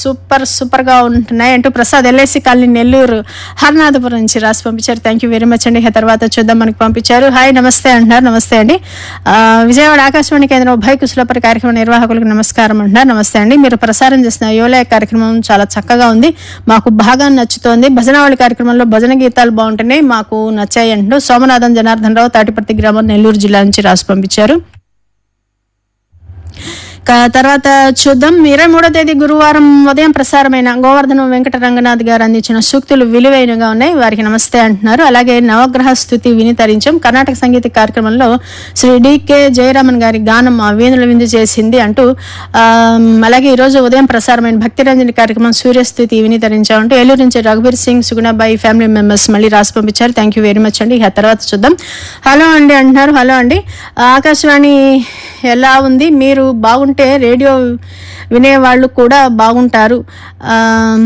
super super గా ఉంటున్నాయి అంటూ ప్రసాద్ ఎల్ఐసి కాలనీ నెల్లూరు హర్నాథపురం నుంచి రాసి పంపించారు థ్యాంక్ యూ వెరీ మచ్ అండి ఆ తర్వాత చూద్దాం మనకి పంపించారు హాయ్ నమస్తే అంటున్నారు నమస్తే అండి ఆ, విజయవాడ ఆకాశవాణి కేంద్రం ఉభయ కుశలపరి కార్యక్రమ నిర్వాహకులకు నమస్కారం అంటున్నారు నమస్తే అండి మీరు ప్రసారం చేసిన యోలయ కార్యక్రమం చాలా చక్కగా ఉంది మాకు బాగా నచ్చుతోంది భజనావళి కార్యక్రమంలో భజన గీతాలు బాగుంటున్నాయి మాకు నచ్చాయి అంటూ సోమనాథం జనార్దన్ రావు తాటిపర్తి గ్రామం నెల్లూరు జిల్లా నుంచి రాసి పంపించారు క- తర్వాత చూద్దాం ఇరవై మూడో తేదీ గురువారం ఉదయం ప్రసారమైన గోవర్ధనం వెంకట రంగనాథ్ గారు అందించిన సూక్తులు విలువైనగా ఉన్నాయి వారికి నమస్తే అంటున్నారు అలాగే నవగ్రహ స్థుతి వినితరించం కర్ణాటక సంగీత కార్యక్రమంలో శ్రీ డికే జయరామన్ గారి గానం ఆ వీణుల విందు చేసింది అంటూ ఆమ్, అలాగే ఈరోజు ఉదయం ప్రసారమైన భక్తిరంజని కార్యక్రమం సూర్యస్థుతి వినితరించాం అంటూ ఏలూరు నుంచి రఘుబీర్ సింగ్ సుగుణాబాయి ఫ్యామిలీ మెంబర్స్ మళ్ళీ రాసి పంపించారు థ్యాంక్ యూ వెరీ మచ్ అండి ఆ తర్వాత చూద్దాం హలో అండి అంటున్నారు హలో అండి ఆకాశవాణి ఎలా ఉంది మీరు బాగుంటే రేడియో వినేవాళ్ళు కూడా బాగుంటారు ఆమ్,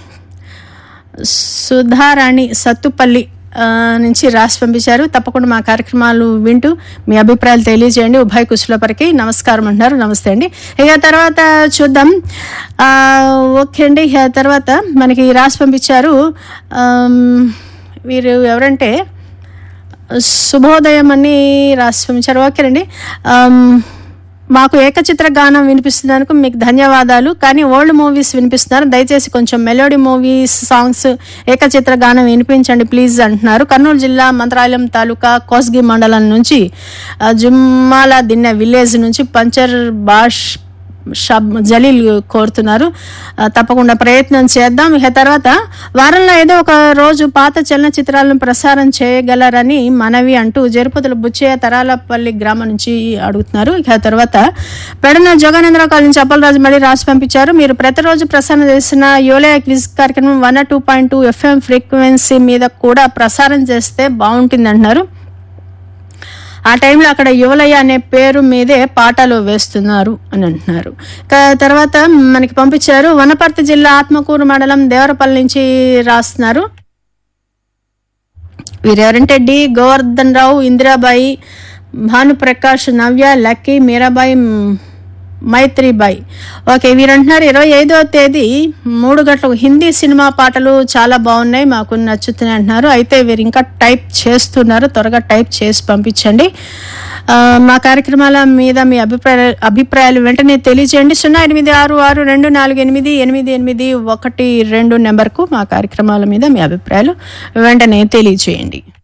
సుధారాణి సత్తుపల్లి ఆ, నుంచి రాసి పంపించారు తప్పకుండా మా కార్యక్రమాలు వింటూ మీ అభిప్రాయాలు తెలియజేయండి ఉభయ కుశలపరికి నమస్కారం అంటున్నారు నమస్తే అండి ఇక తర్వాత చూద్దాం ఆ, ఓకే అండి ఇక తర్వాత మనకి రాసి పంపించారు ఆమ్, వీరు ఎవరంటే శుభోదయం అని రాసి పంపించారు ఓకేనండి ఆమ్, మాకు ఏకచిత్ర గానం వినిపిస్తున్నందుకు మీకు ధన్యవాదాలు కానీ ఓల్డ్ మూవీస్ వినిపిస్తున్నారు దయచేసి కొంచెం మెలోడీ మూవీస్ సాంగ్స్ ఏకచిత్ర గానం వినిపించండి ప్లీజ్ అంటున్నారు కర్నూలు జిల్లా మంత్రాలయం తాలూకా కోస్గి మండలం నుంచి ఆ, జుమ్మాల దిన్నె విలేజ్ నుంచి పంచర్ బాష్ షబ్ జలీల్ కోరుతున్నారు ఆ, తప్పకుండా ప్రయత్నం చేద్దాం ఇక తర్వాత వారంలో ఏదో ఒక రోజు పాత చలనచిత్రాలను ప్రసారం చేయగలరని మనవి అంటూ జరుపతుల బుచ్చయ్య తరాలపల్లి గ్రామం నుంచి అడుగుతున్నారు ఇక తర్వాత పెడన జోగానందరావు కాలనీ నుంచి అప్పలరాజు మళ్ళీ రాసి పంపించారు మీరు ప్రతిరోజు ప్రసారం చేసిన యోలయ క్విజ్ కార్యక్రమం one two point two FM frequency మీద కూడా ప్రసారం చేస్తే బాగుంటుంది అంటున్నారు ఆ టైంలో అక్కడ యువలయ్య అనే పేరు మీదే పాటలు వేస్తున్నారు అని అంటున్నారు ఇక తర్వాత మనకి పంపించారు వనపర్తి జిల్లా ఆత్మకూరు మండలం దేవరపల్లి నుంచి రాస్తున్నారు వీరెవరంటే డి గోవర్ధన్ రావు ఇందిరాబాయి భానుప్రకాష్ నవ్య లక్కీ మీరాబాయి మ్, మైత్రిబాయి ఓకే వీరంటున్నారు ఇరవై ఐదవ తేదీ మూడు గంటలకు హిందీ సినిమా పాటలు చాలా బాగున్నాయి మాకు నచ్చుతున్నాయి అంటున్నారు అయితే వీరు ఇంకా టైప్ చేస్తున్నారు త్వరగా టైప్ చేసి పంపించండి ఆ, మా కార్యక్రమాల మీద మీ అభిప్రాయ అభిప్రాయాలు వెంటనే తెలియజేయండి సున్నా ఎనిమిది ఆరు ఆరు రెండు నాలుగు ఎనిమిది ఎనిమిది ఎనిమిది ఒకటి రెండు నెంబర్కు మా కార్యక్రమాల మీద మీ అభిప్రాయాలు వెంటనే తెలియజేయండి